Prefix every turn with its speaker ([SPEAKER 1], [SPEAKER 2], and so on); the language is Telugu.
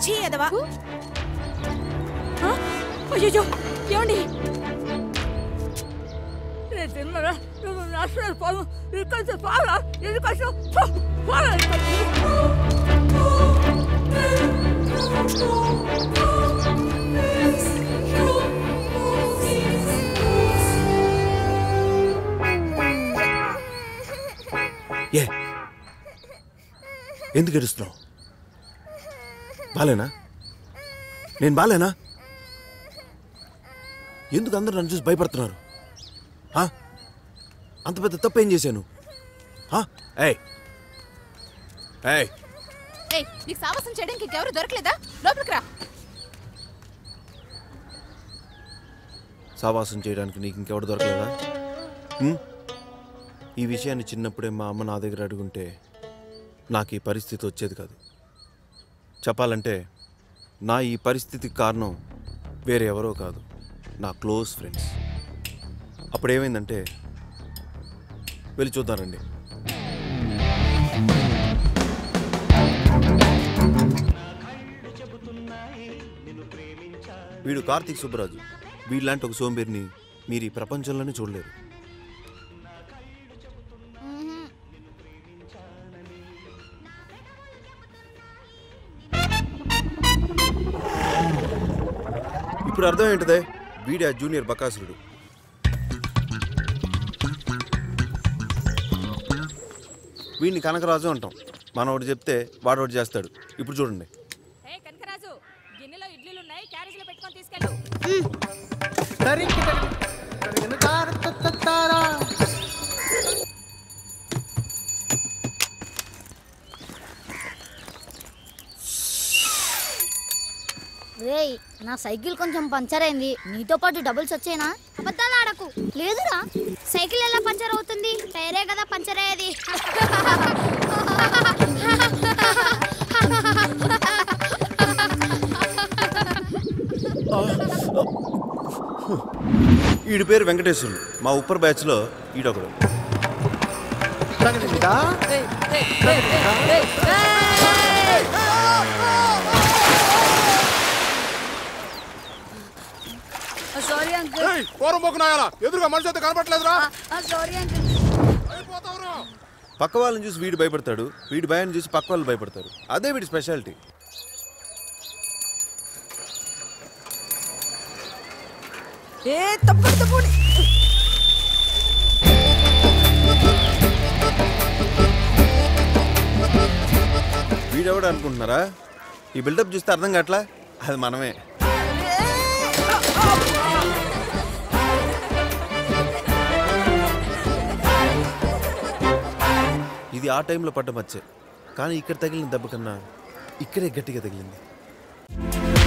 [SPEAKER 1] చీ ఎదవా అయ్యో ఏమండి
[SPEAKER 2] నేను తిన్నరా నువ్వు నష్టం పోను ఇక్కడ పాలా ఎందుకు పాలా
[SPEAKER 3] ఏ ఎందుకు ఏడుస్తున్నావు బాలేనా నేను బాలేనా ఎందుకు అందరూ నన్ను చూసి భయపడుతున్నారు ఆ? అంత పెద్ద తప్పు ఏం చేశాను ఆ? ఏయ్ ఏయ్
[SPEAKER 4] ఏయ్ నీకు సావాసం చేయడానికి ఇంకెవరు దొరకలేదా లోపలికి రా
[SPEAKER 3] సావాసం చేయడానికి నీకు ఇంకెవడు దొరకలేదా ఉం? ఈ విషయాన్ని చిన్నప్పుడే మా అమ్మ నా దగ్గర అడుగుంటే నాకు ఈ పరిస్థితి వచ్చేది కాదు చెప్పాలంటే నా ఈ పరిస్థితికి కారణం వేరే ఎవరో కాదు నా క్లోజ్ ఫ్రెండ్స్ అప్పుడు ఏమైందంటే వెళ్ళి చూద్దారండి వీడు కార్తీక్ సుబ్బరాజు వీళ్ళలాంటి ఒక సోంబేరిని మీరు ఈ ప్రపంచంలోనే చూడలేరు ఇప్పుడు అర్థం ఏంటిదే వీడి ఆ జూనియర్ బకాసురుడు వీడిని కనకరాజు అంటాం మనం ఒకటి చెప్తే వాడు ఒకటి చేస్తాడు ఇప్పుడు చూడండి
[SPEAKER 1] ఏ కనకరాజు గిన్నెలో ఇడ్లీలు ఉన్నాయి క్యారేజీలో పెట్టుకొని తీసుకెళ్ళు
[SPEAKER 5] రేయ్ నా సైకిల్ కొంచెం పంచర్ అయింది నీతో పాటు డబుల్స్ వచ్చేనా అబద్ధాలు ఆడకు లేదురా సైకిల్ ఎలా పంచర్ అవుతుంది టైరే కదా పంచర్ అయ్యేది
[SPEAKER 3] వీడి పేరు వెంకటేశ్వరుడు మా ఉప్పర్ బ్యాచ్లో ఈడొకడు
[SPEAKER 1] సారీ అంకుల్
[SPEAKER 6] పోరం నాయాలా ఎదురుగా మనిషి అయితే కనపట్లేదురా
[SPEAKER 1] సారీ అంకుల్
[SPEAKER 3] పక్క వాళ్ళని చూసి వీడు భయపడతాడు వీడి భయాన్ని చూసి పక్క వాళ్ళు భయపడతారు అదే వీడి స్పెషాలిటీ
[SPEAKER 1] ఏ తప్పుడు తప్పుడు
[SPEAKER 3] వీడెవడు అనుకుంటున్నారా ఈ బిల్డప్ చూస్తే అర్థం కావట్లా అది మనమే ఇది ఆ టైంలో పడ్డ మచ్చే కానీ ఇక్కడ తగిలిన దెబ్బ కన్నా ఇక్కడే గట్టిగా తగిలింది